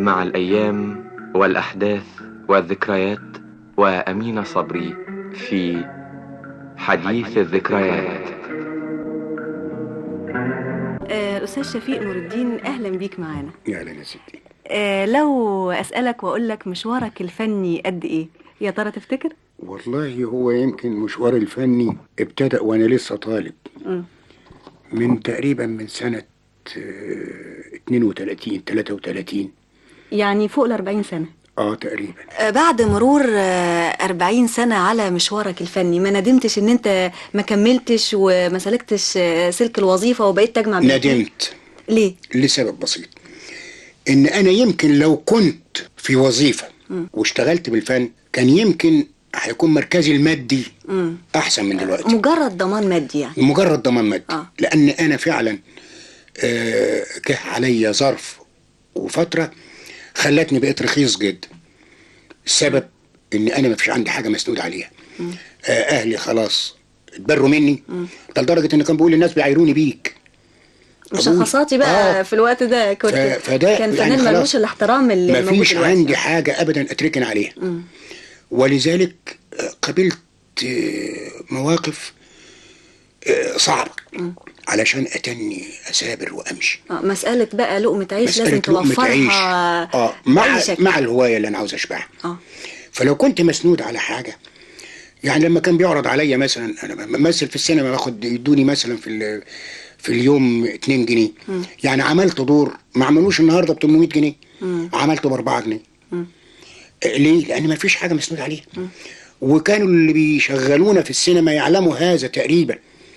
مع الأيام والأحداث والذكريات وأمين صبري في حديث الذكريات آه، الأستاذ شفيق نور الدين أهلا بيك معانا يا اهلا يا ستي آه، لو أسألك وأقول لك مشوارك الفني قد إيه يا ترى تفتكر؟ والله هو يمكن مشواري الفني ابتدأ وانا لسه طالب مم. من تقريبا من سنة آه، 32 33 يعني فوق ال 40 سنة اه تقريبا آه، بعد مرور آه، 40 سنة على مشوارك الفني ما ندمتش ان انت ما كملتش وما سلكتش آه، سلك الوظيفة وبقيت تجمع بين الاتنين؟ ندمت ليه؟ لسبب بسيط ان انا يمكن لو كنت في وظيفة واشتغلت بالفن كان يمكن هيكون مركزي المادي مم. احسن من دلوقتي مجرد ضمان مادي يعني مجرد ضمان مادي آه. لان انا فعلا آه، جه عليا ظرف وفتره خلتني بقيت رخيص جدا السبب ان انا ما فيش عندي حاجه مسنود عليها آه، اهلي خلاص اتبروا مني ده لدرجه ان كان بيقول الناس بيعايروني بيك مشخصاتي بقى آه. في الوقت ده كنت ف- فده كان يعني فنان خلاص ملوش الاحترام اللي ما موجود فيش دلوقتي. عندي حاجه ابدا اتركن عليها ولذلك آه، قبلت آه، مواقف آه، صعبه علشان اتني اسابر وامشي آه، مسألة بقى لقمة عيش لازم مسألة لقمة توفرها عيش اه مع بأي شكل. مع الهوايه اللي انا عاوز اشبعها اه فلو كنت مسنود على حاجه يعني لما كان بيعرض عليا مثلا انا بمثل في السينما باخد يدوني مثلا في ال- في اليوم 2 جنيه يعني عملت دور ما عملوش النهارده ب 800 جنيه عملته ب 4 جنيه آه، ليه؟ لان ما فيش حاجه مسنود عليها وكانوا اللي بيشغلونا في السينما يعلموا هذا تقريبا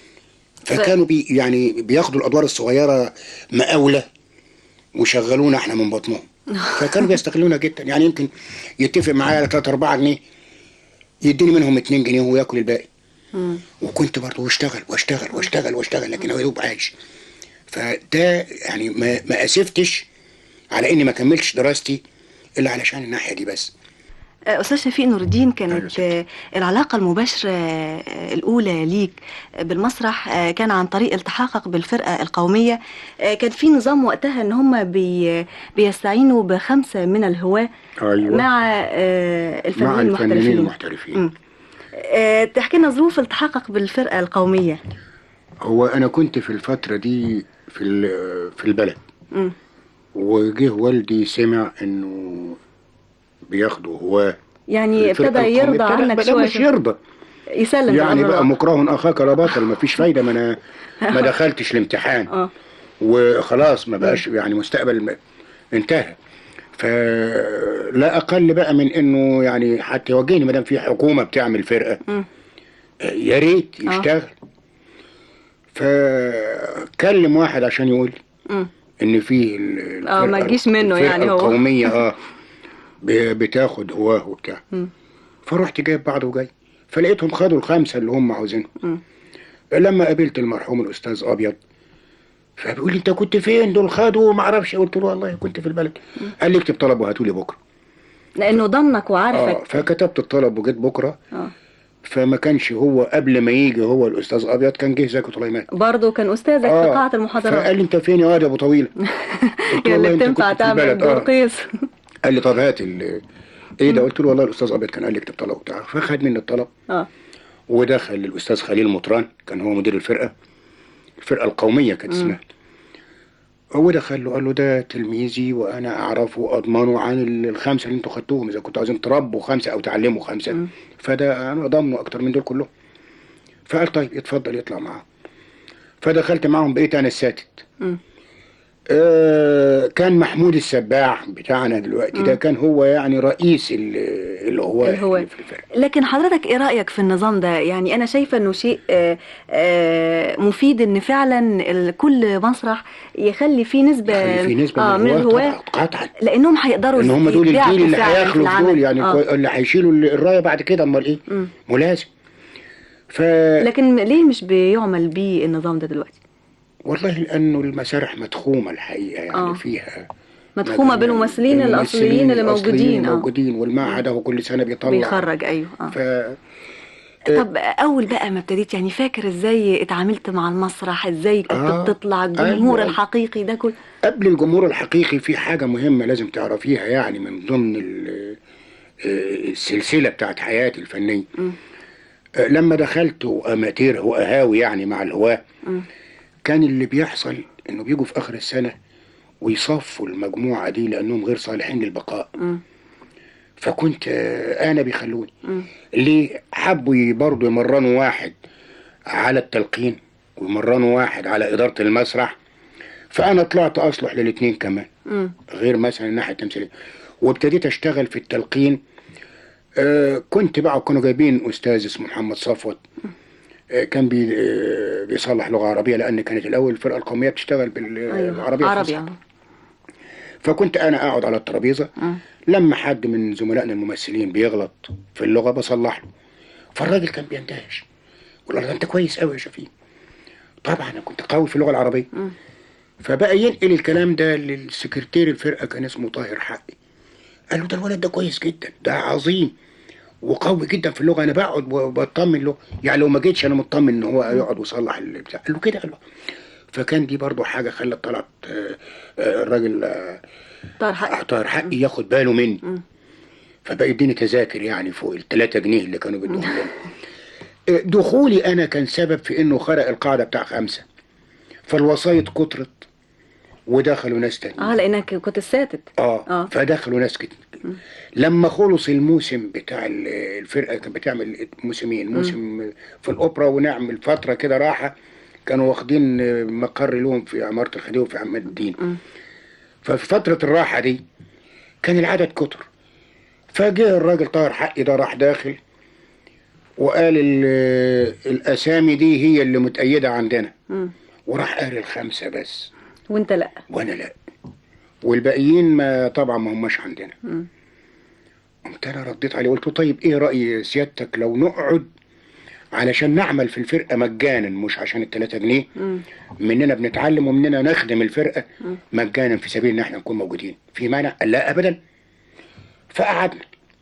فكانوا بي يعني بياخدوا الادوار الصغيره مقاوله وشغلونا احنا من بطنهم فكانوا بيستغلونا جدا يعني يمكن يتفق معايا على 3 4 جنيه يديني منهم 2 جنيه وهو ياكل الباقي وكنت برضه واشتغل واشتغل واشتغل واشتغل لكن هو يدوب عايش فده يعني ما ما اسفتش على اني ما كملتش دراستي الا علشان الناحيه دي بس آه، أستاذ شفيق نور الدين أيوة كانت ستي. آه، العلاقة المباشرة آه، الأولى ليك بالمسرح آه، كان عن طريق التحاقك بالفرقة القومية آه، كان في نظام وقتها إن هم بي بيستعينوا بخمسة من الهواة أيوة. مع آه، الفنانين مع الفنانين المحترفين المحترفين مم. آه، تحكي لنا ظروف التحاقك بالفرقة القومية هو انا كنت في الفتره دي في ال- في البلد مم. وجه والدي سمع انه بياخدوا هواه يعني الفرقة ابتدى القومية. يرضى ابتدى عنك بقى شوية مش يرضى يسلم يعني بأمر بقى الله. مكره اخاك لا بطل ما فيش فايده ما انا ما دخلتش الامتحان اه وخلاص ما بقاش يعني مستقبل م- انتهى فلا اقل بقى من انه يعني حتى يوجهني ما دام في حكومه بتعمل فرقه مم. آه، يا ريت آه. يشتغل فكلم واحد عشان يقول لي مم. ان في ال- آه، ما الفرقة- تجيش منه الفرقة يعني هو. القوميه اه ب- بتاخد هواه وبتاع مم. فرحت جايب بعض وجاي فلقيتهم خدوا الخمسه اللي هم عاوزينهم مم. لما قابلت المرحوم الاستاذ ابيض فبيقول لي انت كنت فين دول خدوا ما اعرفش قلت له والله كنت في البلد قال لي اكتب طلب وهاتوا لي بكره لأنه ضمنك اه وعارفك فكتبت الطلب وجيت بكره اه فما كانش هو قبل ما يجي هو الاستاذ ابيض كان جه زكي طليمان برضه كان أستاذك في قاعة المحاضرات فقال لي انت فين يا واد يا ابو طويل قلت له يا اللي والله انت بتنفع كنت في تعمل البلد. دور آه. قيس قال لي طب هات ال- ايه ده قلت له والله الاستاذ ابيض كان قال لي اكتب طلب وبتاع فخد مني الطلب اه ودخل الاستاذ خليل مطران كان هو مدير الفرقه الفرقه القوميه كانت اسمها هو دخل له قال له ده تلميذي وانا اعرفه واضمنه عن ال- الخمسه اللي انتوا خدتوهم اذا كنتوا عايزين تربوا خمسه او تعلموا خمسه فده انا ضامنه اكتر من دول كلهم فقال طيب يتفضل يطلع معاهم فدخلت معاهم بقيت انا الساتت مم. آه كان محمود السباع بتاعنا دلوقتي ده كان هو يعني رئيس ال- الهواة الهواة. اللي في الفرقه لكن حضرتك ايه رأيك في النظام ده يعني انا شايفة انه شيء آه، آه، مفيد ان فعلا ال- كل مسرح يخلي فيه نسبة يعني في نسبه آه، من من الهواة الهواة طبعاً- قطعا لانهم هيقدروا ان هم دول يبدعوا الجيل اللي فعلاً في هيخلوا في العمل. دول يعني آه. كوي- اللي هيشيلوا الرايه بعد كده امال ايه مم. ملازم ف لكن ليه مش بيعمل بيه النظام ده دلوقتي والله لانه المسارح مدخومه الحقيقه يعني آه. فيها مدخومة مثلاً بالممثلين بالممثلين الأصليين اللي الأصليين موجودين اه موجودين والمعهد اهو كل سنه بيطلع بيخرج ايوه اه ف طب اول بقى ما ابتديت يعني فاكر ازاي اتعاملت مع المسرح ازاي كنت آه، بتطلع الجمهور أيوة. الحقيقي ده كله قبل الجمهور الحقيقي في حاجة مهمة لازم تعرفيها يعني من ضمن ال- آه، السلسلة بتاعت حياتي الفنية آه، لما دخلت أماتير وأهاوي يعني مع الهواة كان اللي بيحصل إنه بيجوا في آخر السنة ويصفوا المجموعة دي لأنهم غير صالحين للبقاء فكنت آه، أنا بيخلوني ليه حبوا برضه يمرنوا واحد على التلقين ويمرنوا واحد على إدارة المسرح فأنا طلعت أصلح للاتنين كمان غير مثلا الناحية التمثيلية وابتديت أشتغل في التلقين آه كنت بقى كانوا جايبين أستاذ اسمه محمد صفوت آه كان بي آه بيصلح لغة عربية لأن كانت الأول الفرقة القومية بتشتغل بالعربية عربي الفصحى. آه. فكنت انا اقعد على الترابيزه مم. لما حد من زملائنا الممثلين بيغلط في اللغه بصلح له فالراجل كان بيندهش يقول له ده انت كويس قوي يا شفيق طبعا انا كنت قوي في اللغه العربيه فبقى ينقل الكلام ده للسكرتير الفرقه كان اسمه طاهر حقي قال له ده الولد ده كويس جدا ده عظيم وقوي جدا في اللغه انا بقعد وبطمن له يعني لو ما جيتش انا مطمن ان هو يقعد ويصلح البتاع قال له كده قال له فكان دي برضو حاجه خلت طلعت آه، آه، الراجل آه، طاهر حقي طاهر حقي ياخد باله مني فبقى يديني تذاكر يعني فوق الثلاثة جنيه اللي كانوا بيدوهم لنا آه، دخولي انا كان سبب في انه خرق القاعده بتاع خمسه فالوسايط كترت ودخلوا ناس تانيين اه لانك كنت ساتت اه, آه. فدخلوا ناس كتير لما خلص الموسم بتاع ال- الفرقه كانت بتعمل موسمين موسم في الاوبرا ونعمل فتره كده راحه كانوا واخدين مقر لهم في عماره الخديوي في عماد الدين ففي فتره الراحه دي كان العدد كتر فجاء الراجل طاهر حقي ده راح داخل وقال ال- الاسامي دي هي اللي متأيده عندنا مم. وراح قال الخمسه بس وانت لا وانا لا والباقيين ما طبعا ما هماش عندنا قمت انا رديت عليه قلت له طيب ايه راي سيادتك لو نقعد علشان نعمل في الفرقه مجانا مش عشان التلاتة جنيه مننا بنتعلم ومننا نخدم الفرقه مجانا في سبيل ان احنا نكون موجودين في مانع قال لا ابدا فقعدنا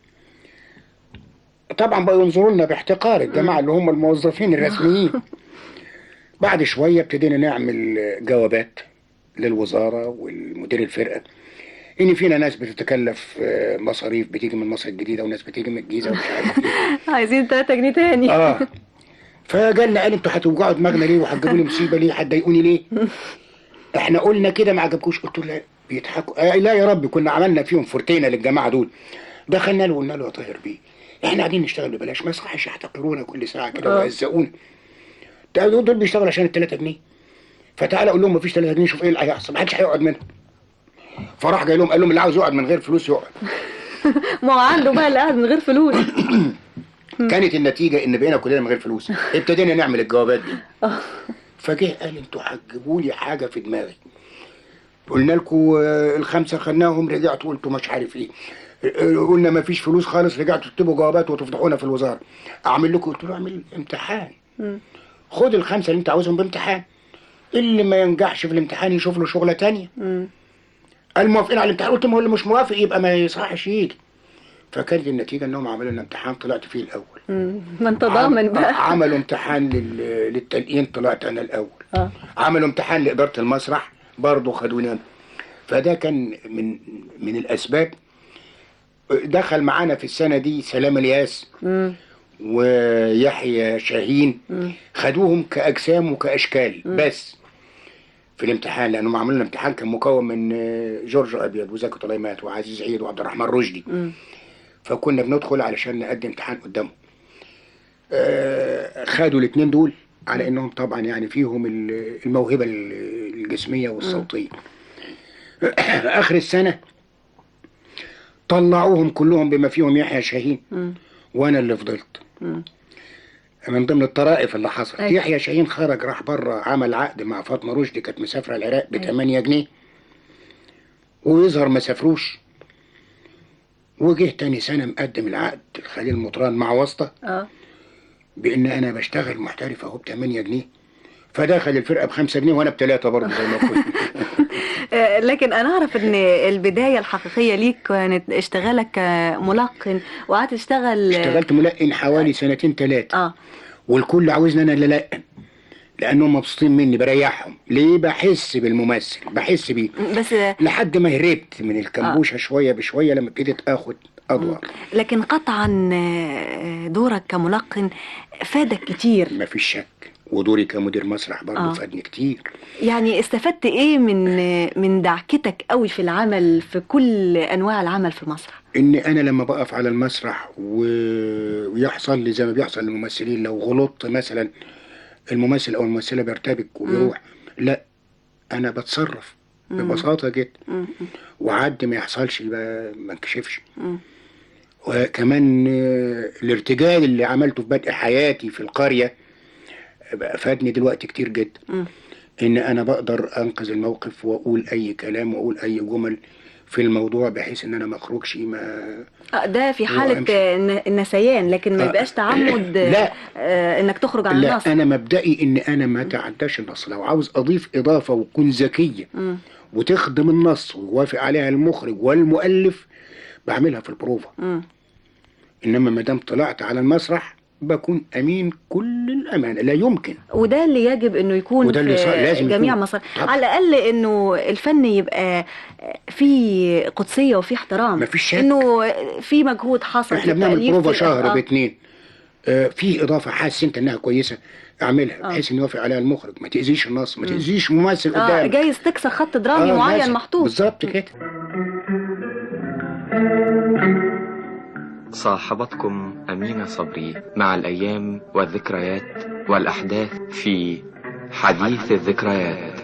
طبعا بقوا ينظروا لنا باحتقار الجماعه اللي هم الموظفين الرسميين بعد شويه ابتدينا نعمل جوابات للوزاره والمدير الفرقه ان فينا ناس بتتكلف آه، مصاريف بتيجي من مصر الجديده وناس بتيجي من الجيزه ومش عارف ايه عايزين 3 جنيه تاني اه فجالنا قال انتوا هتوجعوا دماغنا ليه وهتجيبوا لي مصيبه ليه هتضايقوني ليه احنا قلنا كده ما عجبكوش قلت له لا بيضحكوا آه لا يا رب كنا عملنا فيهم فورتينا للجماعه دول دخلنا له وقلنا له يا طاهر بيه احنا قاعدين نشتغل ببلاش ما يصحش يحتقرونا كل ساعه كده آه. ويهزقونا ده دول دول بيشتغلوا عشان ال 3 جنيه فتعالى اقول لهم مفيش 3 جنيه شوف ايه اللي هيحصل ما حدش هيقعد منهم فراح جاي لهم قال لهم اللي عاوز يقعد من غير فلوس يقعد ما هو عنده بقى اللي قاعد من غير فلوس كانت النتيجه ان بقينا كلنا من غير فلوس ابتدينا نعمل الجوابات دي فجه قال انتوا هتجيبوا لي حاجه في دماغي قلنا لكم الخمسه خدناهم رجعتوا قلتوا مش عارف ايه آه، قلنا ما فيش فلوس خالص رجعتوا تكتبوا جوابات وتفضحونا في الوزاره اعمل لكم قلت له اعمل امتحان خد الخمسه اللي انت عاوزهم بامتحان اللي ما ينجحش في الامتحان يشوف له شغله تانية قال موافقين على الامتحان قلت ما هو اللي مش موافق يبقى ما يصحش يجي فكانت النتيجه انهم عملوا لنا امتحان طلعت فيه الاول مم. ما انت ضامن عم- بقى عملوا امتحان لل- للتلقين طلعت انا الاول اه عملوا امتحان لاداره المسرح برضه خدوني انا فده كان من من الاسباب دخل معانا في السنه دي سلام الياس مم. ويحيى شاهين خدوهم كاجسام وكاشكال بس في الامتحان لانهم عملوا لنا امتحان كان مكون من آه، جورج ابيض وزكي طليمات وعزيز عيد وعبد الرحمن رشدي فكنا بندخل علشان نقدم امتحان قدامهم آه، خدوا الاثنين دول على انهم طبعا يعني فيهم ال- الموهبه ال- الجسميه والصوتيه اخر السنه طلعوهم كلهم بما فيهم يحيى شاهين وانا اللي فضلت من ضمن الطرائف اللي حصلت أيوة. يحيى شاهين خرج راح بره عمل عقد مع فاطمه رشدي كانت مسافره العراق ب 8 جنيه ويظهر ما سافروش وجه تاني سنه مقدم العقد الخليل مطران مع واسطه اه بان انا بشتغل محترف اهو ب 8 جنيه فدخل الفرقه ب 5 جنيه وانا بثلاثه برضه زي ما كنت آه، لكن انا اعرف ان البدايه الحقيقيه ليك كانت اشتغالك كملقن وقعدت تشتغل اشتغلت ملقن حوالي سنتين ثلاثة اه والكل عاوزني انا اللي القن لانهم مبسوطين مني بريحهم ليه بحس بالممثل بحس بيه بس لحد ما هربت من الكمبوشه شويه بشويه لما ابتديت اخد ادوار لكن قطعا آه، دورك كملقن فادك كتير ما فيش شك ودوري كمدير مسرح برضه آه. فادني كتير يعني استفدت ايه من من دعكتك قوي في العمل في كل انواع العمل في المسرح ان انا لما بقف على المسرح و... ويحصل لي زي ما بيحصل للممثلين لو غلطت مثلا الممثل او الممثله بيرتبك وبيروح لا انا بتصرف ببساطه جدا مم. وعد ما يحصلش يبقى ما انكشفش مم. وكمان آه، الارتجال اللي عملته في بدء حياتي في القرية بقى فادني دلوقتي كتير جدا مم. ان انا بقدر انقذ الموقف واقول اي كلام واقول اي جمل في الموضوع بحيث ان انا ما اخرجش ما آه، ده في هو حالة أمشي. آه، ن- النسيان لكن ما آه. يبقاش تعمد آه، لا. آه، انك تخرج عن لا النص انا مبدئي ان انا ما تعداش النص لو عاوز اضيف اضافه وتكون ذكيه مم. وتخدم النص ويوافق عليها المخرج والمؤلف بعملها في البروفا مم. انما ما دام طلعت على المسرح بكون امين كل الامانه لا يمكن وده اللي يجب انه يكون وده اللي في صار- لازم جميع يكون. مصر طبعا. على الاقل انه الفن يبقى فيه قدسيه وفيه احترام مفيش شك. انه في مجهود حصل احنا في بنعمل التأليف بروفا في شهر الإخراج. باتنين آه في اضافه حاسس انت انها كويسه اعملها آه. بحيث ان يوافق عليها المخرج ما تاذيش النص ما تاذيش ممثل اه قدامك جايز تكسر خط درامي آه، معين لازم. محطوط بالظبط كده صاحبتكم أمينة صبري مع الأيام والذكريات والأحداث في حديث الذكريات